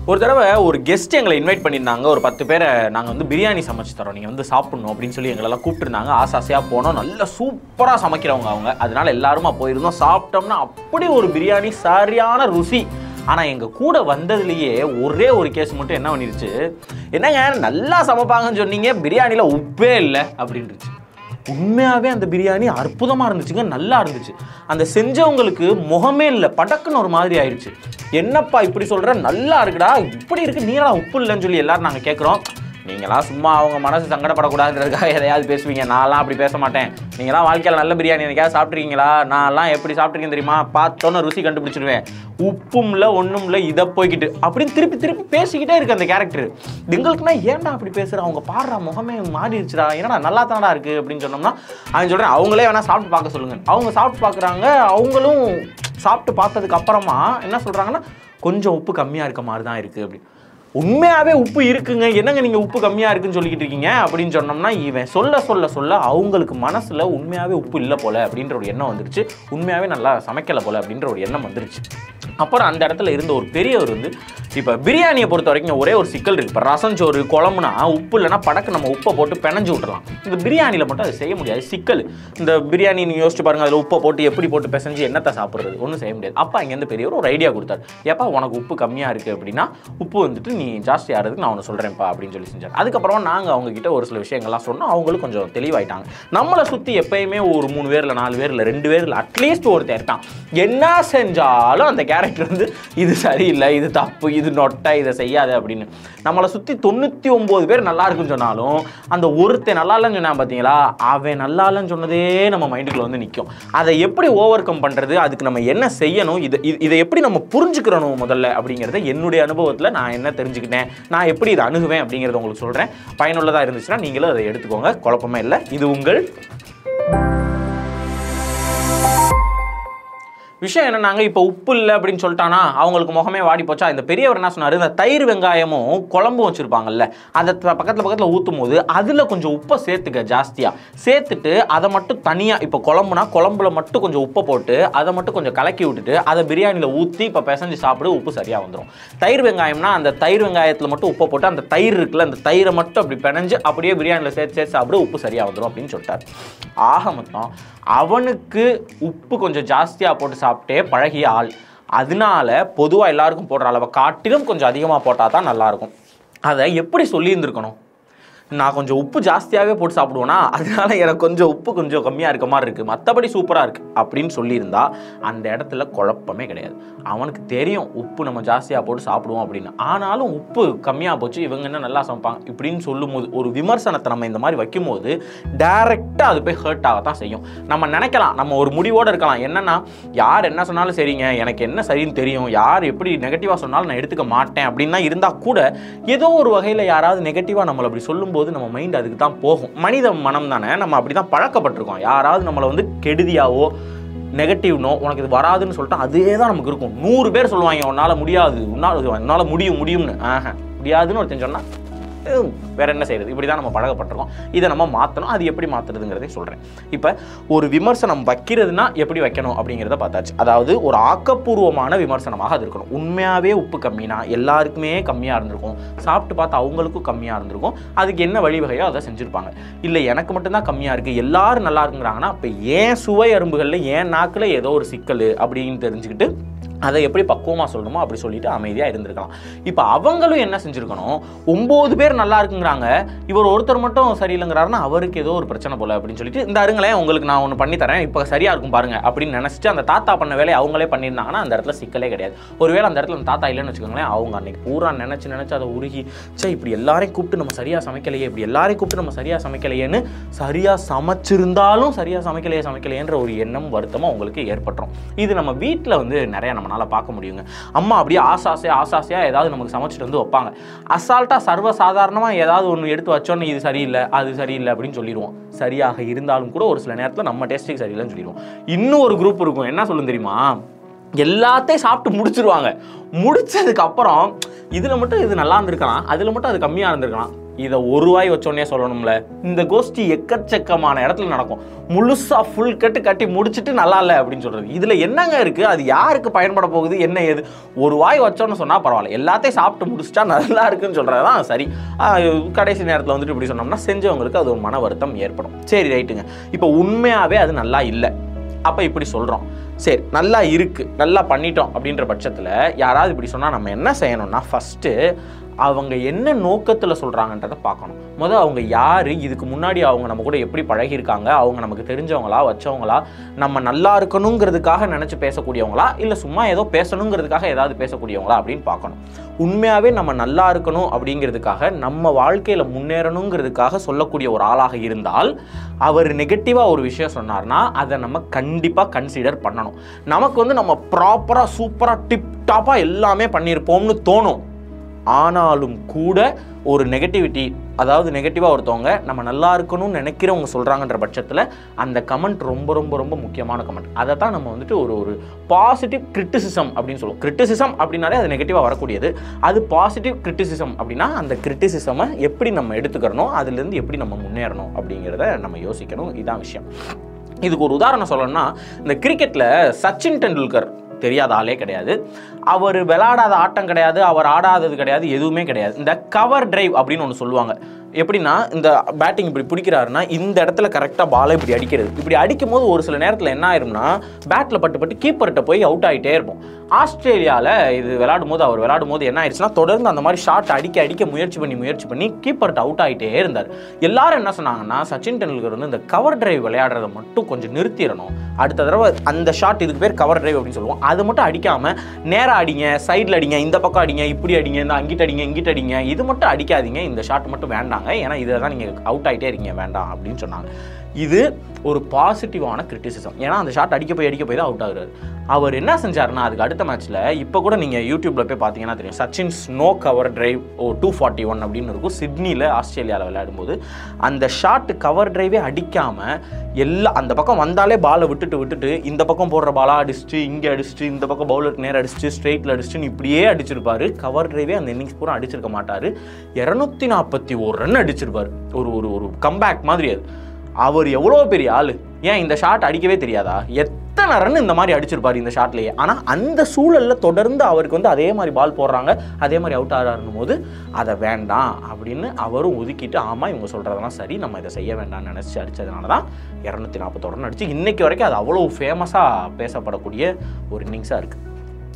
ஒரு தடவை ஒரு கெஸ்ட் எங்களை இன்வைட் பண்ணியிருந்தாங்க ஒரு பத்து பேரை நாங்கள் வந்து பிரியாணி சமைச்சு தரோம் நீங்கள் வந்து சாப்பிடணும் அப்படின்னு சொல்லி எங்களெல்லாம் கூப்பிட்டுருந்தாங்க ஆசை ஆசையாக போனோம் நல்ல சூப்பராக சமைக்கிறவங்க அவங்க அதனால எல்லாருமா போயிருந்தோம் சாப்பிட்டோம்னா அப்படி ஒரு பிரியாணி சரியான ருசி ஆனால் எங்கள் கூட வந்ததுலேயே ஒரே ஒரு கேஸ் மட்டும் என்ன பண்ணிருச்சு என்னங்க நல்லா சமைப்பாங்கன்னு சொன்னீங்க பிரியாணியில் உப்பே இல்லை அப்படின்ருச்சு உண்மையாகவே அந்த பிரியாணி அற்புதமாக இருந்துச்சுங்க நல்லா இருந்துச்சு அந்த செஞ்சவங்களுக்கு முகமே இல்லை படக்குன்னு ஒரு மாதிரி ஆயிடுச்சு என்னப்பா இப்படி சொல்கிற நல்லா இருக்குடா இப்படி இருக்கு நீரா உப்பு இல்லைன்னு சொல்லி எல்லாரும் நாங்கள் கேட்குறோம் நீங்களாம் சும்மா அவங்க மனசு சங்கடப்படக்கூடாதுன்றதுக்காக எதையாவது பேசுவீங்க நான்லாம் அப்படி பேச மாட்டேன் நீங்களாம் வாழ்க்கையில் நல்ல பிரியாணி எனக்காவது சாப்பிட்ருக்கீங்களா நான்லாம் எப்படி சாப்பிட்ருக்கேன் தெரியுமா பார்த்தோன்னே ருசி கண்டுபிடிச்சிடுவேன் உப்பும் இல்லை ஒன்றும் இல்லை இதை போய்கிட்டு அப்படின்னு திருப்பி திருப்பி பேசிக்கிட்டே இருக்கு அந்த கேரக்டர் எங்களுக்குன்னா ஏன்டா அப்படி பேசுகிற அவங்க பாடுற முகமே மாறிடுச்சுடா என்னடா நல்லா தானடா இருக்குது அப்படின்னு சொன்னோம்னா அவன் சொல்கிறேன் அவங்களே வேணால் சாப்பிட்டு பார்க்க சொல்லுங்க அவங்க சாப்பிட்டு பார்க்குறாங்க அவங்களும் சாப்பிட்டு பார்த்ததுக்கு அப்புறமா என்ன சொல்கிறாங்கன்னா கொஞ்சம் உப்பு கம்மியாக இருக்க மாதிரி தான் இருக்குது அப்படி உண்மையாகவே உப்பு இருக்குங்க என்னங்க நீங்கள் உப்பு கம்மியாக இருக்குன்னு சொல்லிக்கிட்டு இருக்கீங்க அப்படின்னு சொன்னோம்னா இவன் சொல்ல சொல்ல சொல்ல அவங்களுக்கு மனசில் உண்மையாகவே உப்பு இல்லை போல அப்படின்ற ஒரு எண்ணம் வந்துருச்சு உண்மையாகவே நல்லா சமைக்கலை போல அப்படின்ற ஒரு எண்ணம் வந்துருச்சு அப்புறம் அந்த இடத்துல இருந்த ஒரு பெரியவர் வந்து இப்போ பிரியாணியை பொறுத்த வரைக்கும் ஒரே ஒரு சிக்கல் இருக்குது இப்போ ரசம் சோறு குழம்புனா உப்பு இல்லைன்னா படக்கு நம்ம உப்பை போட்டு பிணைஞ்சு விட்டுறலாம் இந்த பிரியாணியில் மட்டும் அது செய்ய முடியாது சிக்கல் இந்த பிரியாணி நீங்கள் யோசிச்சு பாருங்க அதில் உப்பை போட்டு எப்படி போட்டு பிசைஞ்சு என்னத்தை சாப்பிட்றது ஒன்றும் செய்ய முடியாது அப்போ இங்கேருந்து பெரியவர் ஒரு ஐடியா கொடுத்தாரு ஏப்பா உனக்கு உப்பு கம்மியாக இருக்குது அப்படின்னா உப்பு வந்துட்டு நீ ஜாஸ்தி ஆகிறதுக்கு நான் ஒன்று சொல்கிறேன்ப்பா அப்படின்னு சொல்லி செஞ்சார் அதுக்கப்புறமா நாங்கள் அவங்க கிட்ட ஒரு சில விஷயங்கள்லாம் சொன்னோம் அவங்களும் கொஞ்சம் தெளிவாயிட்டாங்க நம்மளை சுற்றி எப்பயுமே ஒரு மூணு பேர் இல்லை நாலு பேர் இல்லை ரெண்டு பேர் இல்லை அட்லீஸ்ட் ஒருத்தர் இருக்கான் என்ன செஞ்சாலும் அந்த கேரக்டர் வந்து இது சரியில்லை இது தப்பு இது நொட்டை இதை செய்யாத அப்படின்னு நம்மளை சுற்றி தொண்ணூற்றி ஒம்பது பேர் நல்லா இருக்குன்னு சொன்னாலும் அந்த ஒருத்தன் நல்லா இல்லைன்னு சொன்னான் பார்த்தீங்களா அவன் நல்லா இல்லைன்னு சொன்னதே நம்ம மைண்டுக்குள்ள வந்து நிற்கும் அதை எப்படி ஓவர் கம் பண்ணுறது அதுக்கு நம்ம என்ன செய்யணும் இதை இது- இதை எப்படி நம்ம புரிஞ்சுக்கிறணும் முதல்ல அப்படிங்கிறத என்னுடைய அனுபவத்தில் நான் என்ன தெரிஞ்சுக்கிட்டேன் நான் எப்படி இதை அணுகுவேன் அப்படிங்கிறத உங்களுக்கு சொல்கிறேன் பயனுள்ளதாக இருந்துச்சுன்னா நீங்களும் அதை எடுத்துக்கோங்க குழப்பமே இல்லை இது உங்கள் விஷயம் என்னன்னாங்க இப்போ உப்பு இல்லை அப்படின்னு சொல்லிட்டானா அவங்களுக்கு முகமே வாடி போச்சா இந்த பெரியவர் என்ன சொன்னார் இந்த தயிர் வெங்காயமும் குழம்பும் வச்சுருப்பாங்கல்ல அதை த- பக்கத்துல பக்கத்தில் ஊற்றும் போது அதில் கொஞ்சம் உப்பை சேர்த்துக்க ஜாஸ்தியாக சேர்த்துட்டு அதை மட்டும் தனியாக இப்போ குழம்புனா குழம்புல மட்டும் கொஞ்சம் உப்பை போட்டு அதை மட்டும் கொஞ்சம் கலக்கி விட்டுட்டு அதை பிரியாணியில் ஊற்றி இப்போ பிசைஞ்சு சாப்பிடு உப்பு சரியாக வந்துடும் தயிர் வெங்காயம்னா அந்த தயிர் வெங்காயத்தில் மட்டும் உப்பை போட்டு அந்த தயிர் இருக்குல்ல அந்த தயிரை மட்டும் அப்படி பிணைஞ்சு அப்படியே பிரியாணியில் சேர்த்து சேர்த்து சாப்பிடு உப்பு சரியாக வந்துடும் அப்படின்னு சொல்லிட்டார் ஆக மொத்தம் அவனுக்கு உப்பு கொஞ்சம் ஜாஸ்தியாக போட்டு சாப்பிட்டே பழகிய ஆள் அதனால பொதுவாக எல்லாருக்கும் போடுற அளவை காட்டிலும் கொஞ்சம் அதிகமாக போட்டால் தான் நல்லாயிருக்கும் அதை எப்படி சொல்லியிருந்திருக்கணும் நான் கொஞ்சம் உப்பு ஜாஸ்தியாகவே போட்டு சாப்பிடுவேனா அதனால எனக்கு கொஞ்சம் உப்பு கொஞ்சம் கம்மியாக இருக்க மாதிரி இருக்குது மற்றபடி சூப்பராக இருக்குது அப்படின்னு சொல்லியிருந்தா அந்த இடத்துல குழப்பமே கிடையாது அவனுக்கு தெரியும் உப்பு நம்ம ஜாஸ்தியாக போட்டு சாப்பிடுவோம் அப்படின்னு ஆனாலும் உப்பு கம்மியாக போச்சு இவங்க என்ன நல்லா சமைப்பாங்க இப்படின்னு சொல்லும்போது ஒரு விமர்சனத்தை நம்ம இந்த மாதிரி வைக்கும்போது டைரெக்டாக அது போய் ஹர்ட் ஆகத்தான் செய்யும் நம்ம நினைக்கலாம் நம்ம ஒரு முடிவோடு இருக்கலாம் என்னன்னா யார் என்ன சொன்னாலும் சரிங்க எனக்கு என்ன சரின்னு தெரியும் யார் எப்படி நெகட்டிவாக சொன்னாலும் நான் எடுத்துக்க மாட்டேன் அப்படின்னா இருந்தால் கூட ஏதோ ஒரு வகையில் யாராவது நெகட்டிவாக நம்மளை அப்படி சொல்லும்போது நம்ம மைண்ட் அதுக்கு தான் போகும் மனித மனம் தானே நம்ம அப்படி தான் பழக்கப்பட்டிருக்கோம் யாராவது நம்மளை வந்து கெடுதியாவோ நெகட்டிவ்னோ உனக்கு இது வராதுன்னு சொல்லிட்டு அதே தான் நமக்கு இருக்கும் நூறு பேர் சொல்லுவாங்க உன்னால் முடியாது உன்னால் உன்னால் முடியும் முடியும்னு ஆஹா முடியாதுன்னு ஒருத்தன் சொன்னால் ஹம், வேற என்ன செய்யறது இப்படி தான் நம்ம பழகப்பட்டிருக்கோம் இதை நம்ம மாற்றணும் அது எப்படி மாற்றுறதுங்கிறதை சொல்கிறேன் இப்போ ஒரு விமர்சனம் வைக்கிறதுனா எப்படி வைக்கணும் அப்படிங்கிறத பார்த்தாச்சு அதாவது ஒரு ஆக்கப்பூர்வமான விமர்சனமாக அது இருக்கணும் உண்மையாகவே உப்பு கம்மினா எல்லாருக்குமே கம்மியாக இருந்திருக்கும் சாப்பிட்டு பார்த்து அவங்களுக்கும் கம்மியாக இருந்திருக்கும் அதுக்கு என்ன வழிவகையோ அதை செஞ்சுருப்பாங்க இல்லை எனக்கு மட்டும்தான் கம்மியாக இருக்குது எல்லாரும் நல்லா இருக்குங்கிறாங்கன்னா அப்போ ஏன் சுவை அரும்புகளில் ஏன் நாக்கில் ஏதோ ஒரு சிக்கல் அப்படின்னு தெரிஞ்சுக்கிட்டு அதை எப்படி பக்குவமாக சொல்லணுமோ அப்படி சொல்லிட்டு அமைதியாக இருந்திருக்கலாம் இப்போ அவங்களும் என்ன செஞ்சுருக்கணும் ஒம்பது பேர் நல்லா இருக்குங்கிறாங்க இவர் ஒருத்தர் மட்டும் சரியில்லைங்கிறாருன்னா அவருக்கு ஏதோ ஒரு பிரச்சனை போல அப்படின்னு சொல்லிட்டு இந்த அருங்களேன் உங்களுக்கு நான் ஒன்று பண்ணி தரேன் இப்போ சரியாக இருக்கும் பாருங்க அப்படின்னு நினச்சிட்டு அந்த தாத்தா பண்ண வேலையை அவங்களே பண்ணியிருந்தாங்கன்னா அந்த இடத்துல சிக்கலே கிடையாது ஒருவேளை அந்த இடத்துல அந்த தாத்தா இல்லைன்னு வச்சுக்கோங்களேன் அவங்க அன்னைக்கு பூரா நினச்சி நினச்சி அதை உருகி சே இப்படி எல்லாரையும் கூப்பிட்டு நம்ம சரியாக சமைக்கலையே இப்படி எல்லாரையும் கூப்பிட்டு நம்ம சரியாக சமைக்கலையேன்னு சரியாக சமைச்சிருந்தாலும் சரியாக சமைக்கலையே சமைக்கலையேன்ற ஒரு எண்ணம் வருத்தமும் அவங்களுக்கு ஏற்பட்டுரும் இது நம்ம வீட்டில் வந்து நிறைய நம்மளால பார்க்க முடியுங்க அம்மா அப்படியே ஆசாசையாக ஆசாசையாக ஏதாவது நமக்கு சமைச்சிட்டு வந்து வைப்பாங்க அசால்ட்டாக சர்வ சாதாரணமாக ஏதாவது ஒன்று எடுத்து வச்சோன்னு இது சரியில்லை அது சரியில்லை அப்படின்னு சொல்லிடுவோம் சரியாக இருந்தாலும் கூட ஒரு சில நேரத்தில் நம்ம டேஸ்ட்டுக்கு சரியில்லைன்னு சொல்லிடுவோம் இன்னும் ஒரு குரூப் இருக்கும் என்ன சொல்லும் தெரியுமா எல்லாத்தையும் சாப்பிட்டு முடிச்சிருவாங்க முடிச்சதுக்கு அப்புறம் இதில் மட்டும் இது நல்லா இருந்திருக்கலாம் அதில் மட்டும் அது கம்மியாக இருந்திருக்கலாம் இதை ஒரு வாய் வச்சோடனே சொல்லணும்ல இந்த கோஷ்டி எக்கச்சக்கமான இடத்துல நடக்கும் முழுசா ஃபுல் கட்டு கட்டி முடிச்சிட்டு நல்லா இல்லை அப்படின்னு சொல்றது இதுல என்னங்க இருக்கு அது யாருக்கு பயன்பட போகுது என்ன ஏது ஒரு வாய் வச்சோன்னு சொன்னா பரவாயில்ல எல்லாத்தையும் சாப்பிட்டு முடிச்சிட்டா நல்லா இருக்குன்னு சொல்றது தான் சரி ஆஹ் கடைசி நேரத்தில் வந்துட்டு இப்படி சொன்னோம்னா செஞ்சவங்களுக்கு அது ஒரு மன வருத்தம் ஏற்படும் சரி ரைட்டுங்க இப்போ உண்மையாவே அது நல்லா இல்லை அப்போ இப்படி சொல்கிறோம் சரி நல்லா இருக்கு நல்லா பண்ணிட்டோம் அப்படின்ற பட்சத்தில் யாராவது இப்படி சொன்னால் நம்ம என்ன செய்யணும்னா ஃபஸ்ட்டு அவங்க என்ன நோக்கத்தில் சொல்கிறாங்கன்றதை பார்க்கணும் முதல் அவங்க யார் இதுக்கு முன்னாடி அவங்க நம்ம கூட எப்படி பழகியிருக்காங்க அவங்க நமக்கு தெரிஞ்சவங்களா வச்சவங்களா நம்ம நல்லா இருக்கணுங்கிறதுக்காக நினச்சி பேசக்கூடியவங்களா இல்லை சும்மா ஏதோ பேசணுங்கிறதுக்காக ஏதாவது பேசக்கூடியவங்களா அப்படின்னு பார்க்கணும் உண்மையாகவே நம்ம நல்லா இருக்கணும் அப்படிங்கிறதுக்காக நம்ம வாழ்க்கையில் முன்னேறணுங்கிறதுக்காக சொல்லக்கூடிய ஒரு ஆளாக இருந்தால் அவர் நெகட்டிவாக ஒரு விஷயம் சொன்னார்னா அதை நம்ம கண்டிப்பாக கன்சிடர் பண்ணணும் நமக்கு வந்து நம்ம ப்ராப்பராக சூப்பராக டிப் டாப்பாக எல்லாமே பண்ணியிருப்போம்னு தோணும் ஆனாலும் கூட ஒரு நெகட்டிவிட்டி அதாவது நெகட்டிவாக ஒருத்தவங்க நம்ம நல்லா இருக்கணும்னு நினைக்கிறவங்க சொல்கிறாங்கன்ற பட்சத்தில் அந்த கமெண்ட் ரொம்ப ரொம்ப ரொம்ப முக்கியமான கமெண்ட் அதை தான் நம்ம வந்துட்டு ஒரு ஒரு பாசிட்டிவ் கிரிட்டிசிசம் அப்படின்னு சொல்லுவோம் கிரிட்டிசிசம் அப்படின்னாலே அது நெகட்டிவாக வரக்கூடியது அது பாசிட்டிவ் கிரிட்டிசிசம் அப்படின்னா அந்த கிரிட்டிசிசமை எப்படி நம்ம எடுத்துக்கிறணும் அதுலேருந்து எப்படி நம்ம முன்னேறணும் அப்படிங்கிறத நம்ம யோசிக்கணும் இதான் விஷயம் இதுக்கு ஒரு உதாரணம் சொல்லணும்னா இந்த கிரிக்கெட்டில் சச்சின் டெண்டுல்கர் தெரியாத ஆளே கிடையாது அவர் விளையாடாத ஆட்டம் கிடையாது அவர் ஆடாதது கிடையாது எதுவுமே கிடையாது இந்த கவர் டிரைவ் அப்படின்னு ஒன்று சொல்லுவாங்க எப்படின்னா இந்த பேட்டிங் இப்படி பிடிக்கிறாருன்னா இந்த இடத்துல கரெக்டாக பாலை இப்படி அடிக்கிறது இப்படி அடிக்கும் போது ஒரு சில நேரத்தில் என்ன ஆயிரும்னா பேட்டில் பட்டு பட்டு கீப்பர்கிட்ட போய் அவுட் ஆகிட்டே இருப்போம் ஆஸ்திரேலியாவில் இது விளையாடும் போது அவர் விளையாடும் போது என்ன ஆயிடுச்சுன்னா தொடர்ந்து அந்த மாதிரி ஷாட் அடிக்க அடிக்க முயற்சி பண்ணி முயற்சி பண்ணி கீப்பர்கிட்ட அவுட் ஆகிட்டே இருந்தார் எல்லாரும் என்ன சொன்னாங்கன்னா சச்சின் டெண்டுல்கர் வந்து இந்த கவர் டிரைவ் விளையாடுறத மட்டும் கொஞ்சம் நிறுத்திடணும் அடுத்த தடவை அந்த ஷாட் இதுக்கு பேர் கவர் டிரைவ் அப்படின்னு சொல்லுவோம் அது மட்டும் அடிக்காம நேரா அடிங்க சைடில் அடிங்க இந்த பக்கம் அடிங்க இப்படி அடிங்க இந்த அங்கிட்ட அடிங்க இங்கிட்ட அடிங்க இது மட்டும் அடிக்காதீங்க இந்த ஷாட் மட்டும் வேண்டாங்க ஏன்னா இதில் தான் நீங்கள் அவுட் ஆகிட்டே இருக்கீங்க வேண்டாம் அப்படின்னு சொன்னாங்க இது ஒரு பாசிட்டிவான கிரிட்டிசிசம் ஏன்னா அந்த ஷாட் அடிக்க போய் அடிக்க போய் தான் அவுட் ஆகுறாரு அவர் என்ன செஞ்சாருன்னா அதுக்கு அடுத்த மேட்ச்சில் இப்போ கூட நீங்கள் யூடியூப்பில் போய் பார்த்தீங்கன்னா தெரியும் சச்சின் ஸ்னோ கவர் டிரைவ் ஓ டூ ஃபார்ட்டி ஒன் அப்படின்னு இருக்கும் சிட்னியில் ஆஸ்திரேலியாவில் விளையாடும்போது அந்த ஷாட் கவர் டிரைவே அடிக்காமல் எல்லா அந்த பக்கம் வந்தாலே பாலை விட்டுட்டு விட்டுட்டு இந்த பக்கம் போடுற பாலா அடிச்சுட்டு இங்கே அடிச்சுட்டு இந்த பக்கம் பவுலருக்கு நேரம் அடிச்சுட்டு ஸ்ட்ரெயிட்டில் அடிச்சுட்டு இப்படியே அடிச்சிருப்பாரு கவர் டிரைவே அந்த இன்னிங்ஸ் பூரா அடிச்சிருக்க மாட்டார் இரநூத்தி நாற்பத்தி ஒரு ரன் அடிச்சிருப்பார் ஒரு ஒரு ஒரு கம்பேக் மாதிரி அது அவர் எவ்வளோ பெரிய ஆள் ஏன் இந்த ஷாட் அடிக்கவே தெரியாதா எத்தனை ரன் இந்த மாதிரி அடிச்சிருப்பாரு இந்த ஷாட்லேயே ஆனால் அந்த சூழலில் தொடர்ந்து அவருக்கு வந்து அதே மாதிரி பால் போடுறாங்க அதே மாதிரி அவுட் ஆகிறாருன்னும் போது அதை வேண்டாம் அப்படின்னு அவரும் ஒதுக்கிட்டு ஆமாம் இவங்க சொல்கிறதெல்லாம் சரி நம்ம இதை செய்ய வேண்டாம்னு நினச்சி அடித்ததுனால தான் இரநூத்தி நாற்பத்தோட ரன் அடிச்சு இன்னைக்கு வரைக்கும் அது அவ்வளோ ஃபேமஸாக பேசப்படக்கூடிய ஒரு இன்னிங்ஸாக இருக்குது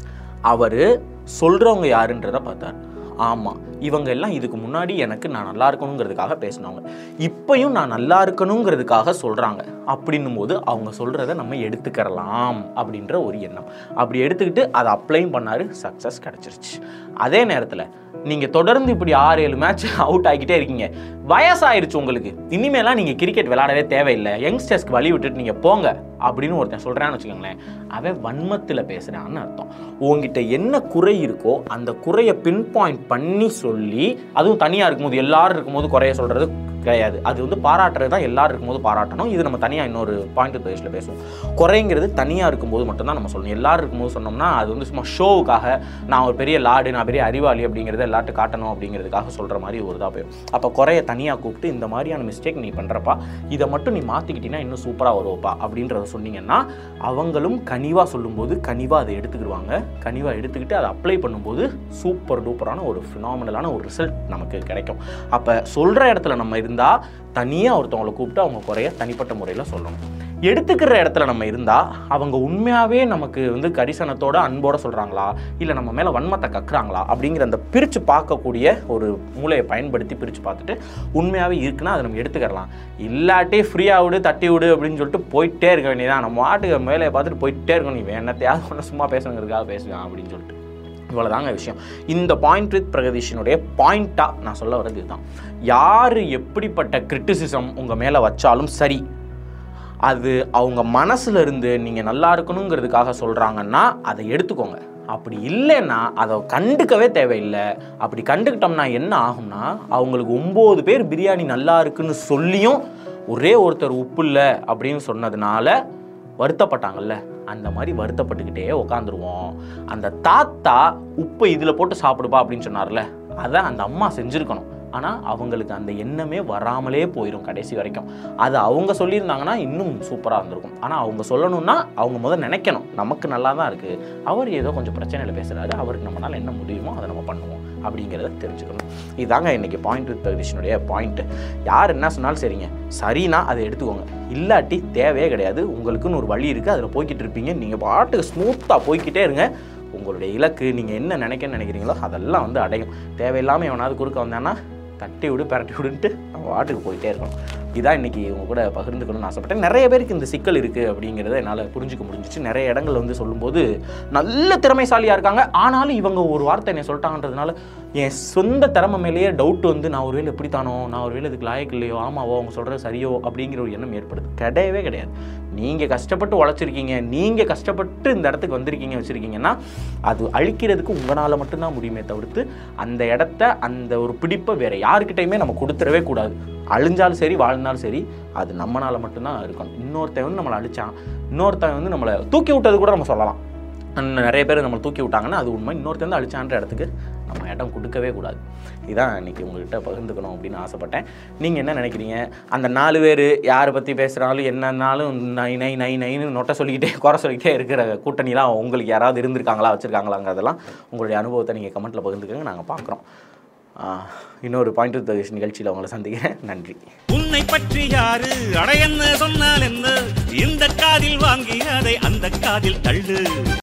அவர் சொல்கிறவங்க யாருன்றதை பார்த்தார் ஆமாம் இவங்க எல்லாம் இதுக்கு முன்னாடி எனக்கு நான் நல்லா இருக்கணுங்கிறதுக்காக பேசினவங்க இப்பயும் நான் நல்லா இருக்கணுங்கிறதுக்காக சொல்கிறாங்க அப்படின்னும் போது அவங்க சொல்கிறத நம்ம எடுத்துக்கிறலாம் அப்படின்ற ஒரு எண்ணம் அப்படி எடுத்துக்கிட்டு அதை அப்ளையும் பண்ணார் சக்ஸஸ் கிடச்சிருச்சு அதே நேரத்தில் நீங்கள் தொடர்ந்து இப்படி ஆறு ஏழு மேட்ச் அவுட் ஆகிக்கிட்டே இருக்கீங்க வயசாயிருச்சு உங்களுக்கு இனிமேலாம் நீங்கள் கிரிக்கெட் விளையாடவே தேவையில்லை யங்ஸ்டர்ஸ்க்கு வழி விட்டுட்டு நீங்கள் போங்க அப்படின்னு ஒருத்தன் சொல்கிறான்னு வச்சுக்கோங்களேன் அவன் வன்மத்தில் பேசுகிறான்னு அர்த்தம் உங்ககிட்ட என்ன குறை இருக்கோ அந்த குறையை பின் பாயிண்ட் பண்ணி சொல்லி அதுவும் தனியாக இருக்கும்போது எல்லாரும் இருக்கும்போது குறைய சொல்கிறது கிடையாது அது வந்து பாராட்டுறது தான் எல்லாரும் இருக்கும்போது பாராட்டணும் இது நம்ம தனியாக இன்னொரு பாயிண்ட் பேஜில் பேசுவோம் குறைங்கிறது தனியாக இருக்கும்போது மட்டும்தான் நம்ம சொல்லணும் எல்லாரும் இருக்கும்போது சொன்னோம்னா அது வந்து சும்மா ஷோவுக்காக நான் ஒரு பெரிய லாடு நான் பெரிய அறிவாளி அப்படிங்கிறத எல்லார்ட்டும் காட்டணும் அப்படிங்கிறதுக்காக சொல்கிற மாதிரி ஒரு இதாக போயிடும் அப்போ குறைய தனியாக கூப்பிட்டு இந்த மாதிரியான மிஸ்டேக் நீ பண்ணுறப்பா இதை மட்டும் நீ மாற்றிக்கிட்டீங்கன்னா இன்னும் சூப்பராக வருவப்பா அப்படின்றத சொன்னீங்கன்னா அவங்களும் கனிவாக சொல்லும்போது கனிவாக அதை எடுத்துக்கிடுவாங்க கனிவாக எடுத்துக்கிட்டு அதை அப்ளை பண்ணும்போது சூப்பர் டூப்பரான ஒரு ஃபினாமினலான ஒரு ரிசல்ட் நமக்கு கிடைக்கும் அப்போ சொல்கிற இடத்துல நம்ம இருந்தால் தனியாக ஒருத்தவங்களை கூப்பிட்டு அவங்க குறைய தனிப்பட்ட முறையில் சொல்லணும் எடுத்துக்கிற இடத்துல நம்ம இருந்தால் அவங்க உண்மையாகவே நமக்கு வந்து கரிசனத்தோட அன்போட சொல்கிறாங்களா இல்லை நம்ம மேலே வன்மத்தை கக்குறாங்களா அப்படிங்கிற அந்த பிரித்து பார்க்கக்கூடிய ஒரு மூளையை பயன்படுத்தி பிரித்து பார்த்துட்டு உண்மையாகவே இருக்குன்னா அதை நம்ம எடுத்துக்கிறலாம் இல்லாட்டி ஃப்ரீயாக விடு தட்டி விடு அப்படின்னு சொல்லிட்டு போயிட்டே இருக்க வேண்டியதான் நம்ம வாட்டுக்கு வேலையை பார்த்துட்டு போயிட்டே இருக்கணும் நீ வேணத்தையாவது ஒன்று சும்மா பேசணுங்கிறதுக்காக பேசுவேன் அப்படின்னு சொல்லிட்டு இவ்வளோதாங்க விஷயம் இந்த பாயிண்ட் வித் பிரகதீஷனுடைய பாயிண்ட்டாக நான் சொல்ல வர்றது இதுதான் யார் எப்படிப்பட்ட கிரிட்டிசிசம் உங்கள் மேலே வச்சாலும் சரி அது அவங்க மனசுல இருந்து நீங்கள் நல்லா இருக்கணுங்கிறதுக்காக சொல்கிறாங்கன்னா அதை எடுத்துக்கோங்க அப்படி இல்லைன்னா அதை கண்டுக்கவே தேவையில்லை அப்படி கண்டுக்கிட்டோம்னா என்ன ஆகும்னா அவங்களுக்கு ஒம்பது பேர் பிரியாணி நல்லா இருக்குன்னு சொல்லியும் ஒரே ஒருத்தர் உப்பு இல்லை அப்படின்னு சொன்னதுனால வருத்தப்பட்டாங்கல்ல அந்த மாதிரி வருத்தப்பட்டுக்கிட்டே உட்காந்துருவோம் அந்த தாத்தா உப்பை இதில் போட்டு சாப்பிடுப்பா அப்படின்னு சொன்னார்ல அதை அந்த அம்மா செஞ்சுருக்கணும் ஆனால் அவங்களுக்கு அந்த எண்ணமே வராமலே போயிடும் கடைசி வரைக்கும் அது அவங்க சொல்லியிருந்தாங்கன்னா இன்னும் சூப்பராக இருந்திருக்கும் ஆனால் அவங்க சொல்லணும்னா அவங்க முதல் நினைக்கணும் நமக்கு நல்லா தான் இருக்குது அவர் ஏதோ கொஞ்சம் பிரச்சனையில் பேசுகிறாரு அவருக்கு நம்மளால் என்ன முடியுமோ அதை நம்ம பண்ணுவோம் அப்படிங்கிறத தெரிஞ்சுக்கணும் இதாங்க இன்னைக்கு பாயிண்ட் வித் ஜெகதீஷனுடைய பாயிண்ட் யார் என்ன சொன்னாலும் சரிங்க சரினா அதை எடுத்துக்கோங்க இல்லாட்டி தேவையே கிடையாது உங்களுக்குன்னு ஒரு வழி இருக்குது அதில் போய்கிட்டு இருப்பீங்க நீங்கள் பாட்டுக்கு ஸ்மூத்தாக போய்க்கிட்டே இருங்க உங்களுடைய இலக்கு நீங்கள் என்ன நினைக்கன்னு நினைக்கிறீங்களோ அதெல்லாம் வந்து அடையும் தேவையில்லாமல் எவனாவது குறுக்க வந்தான்னா தட்டி விடு பரட்டி விடுன்ட்டு நம்ம வாட்டுக்கு போயிட்டே இருக்கணும் இதான் இன்னைக்கு உங்க கூட பகிர்ந்துக்கணும்னு ஆசைப்பட்டேன் நிறைய பேருக்கு இந்த சிக்கல் இருக்குது அப்படிங்கிறத என்னால் புரிஞ்சுக்க முடிஞ்சிச்சு நிறைய இடங்கள் வந்து சொல்லும்போது நல்ல திறமைசாலியாக இருக்காங்க ஆனாலும் இவங்க ஒரு வார்த்தை என்னை சொல்லிட்டாங்கன்றதுனால என் சொந்த திறமை மேலேயே டவுட் வந்து நான் ஒருவேளை எப்படித்தானோ நான் ஒருவேளை இதுக்கு லாயக்கு இல்லையோ ஆமாவோ அவங்க சொல்கிறது சரியோ அப்படிங்கிற ஒரு எண்ணம் ஏற்படுது கிடையவே கிடையாது நீங்கள் கஷ்டப்பட்டு உழைச்சிருக்கீங்க நீங்கள் கஷ்டப்பட்டு இந்த இடத்துக்கு வந்திருக்கீங்க வச்சுருக்கீங்கன்னா அது அழிக்கிறதுக்கு உங்களால் மட்டும்தான் முடியுமே தவிர்த்து அந்த இடத்த அந்த ஒரு பிடிப்பை வேறு யாருக்கிட்டையுமே நம்ம கொடுத்துடவே கூடாது அழிஞ்சாலும் சரி வாழ்ந்தாலும் சரி அது நம்மளால் மட்டும்தான் இருக்கணும் இன்னொருத்தன் வந்து நம்மளை அழிச்சான் இன்னொருத்தன் வந்து நம்மளை தூக்கி விட்டது கூட நம்ம சொல்லலாம் இன்னும் நிறைய பேர் நம்மளை தூக்கி விட்டாங்கன்னா அது உண்மை இன்னொருத்தன் வந்து அழிச்சான்ற இடத்துக்கு நம்ம இடம் கொடுக்கவே கூடாது இதான் இன்னைக்கு உங்கள்கிட்ட பகிர்ந்துக்கணும் அப்படின்னு ஆசைப்பட்டேன் நீங்கள் என்ன நினைக்கிறீங்க அந்த நாலு பேர் யாரை பற்றி பேசுகிறாலும் என்னன்னாலும் நை நை நை நைன்னு நொட்டை சொல்லிக்கிட்டே குறை சொல்லிக்கிட்டே இருக்கிற கூட்டணிலாம் உங்களுக்கு யாராவது இருந்திருக்காங்களா வச்சுருக்காங்களாங்கிறதெல்லாம் உங்களுடைய அனுபவத்தை நீங்கள் கமெண்ட்டில் பகிர்ந்துக்கங்க நாங்கள் பார்க்குறோம் இன்னொரு பாயிண்ட் வித் நிகழ்ச்சியில் உங்களை சந்திக்கிறேன் நன்றி உன்னை பற்றி யாரு அடையன்னு சொன்னால் என்ன இந்த காதில் வாங்கி அதை அந்த காதில் தள்ளு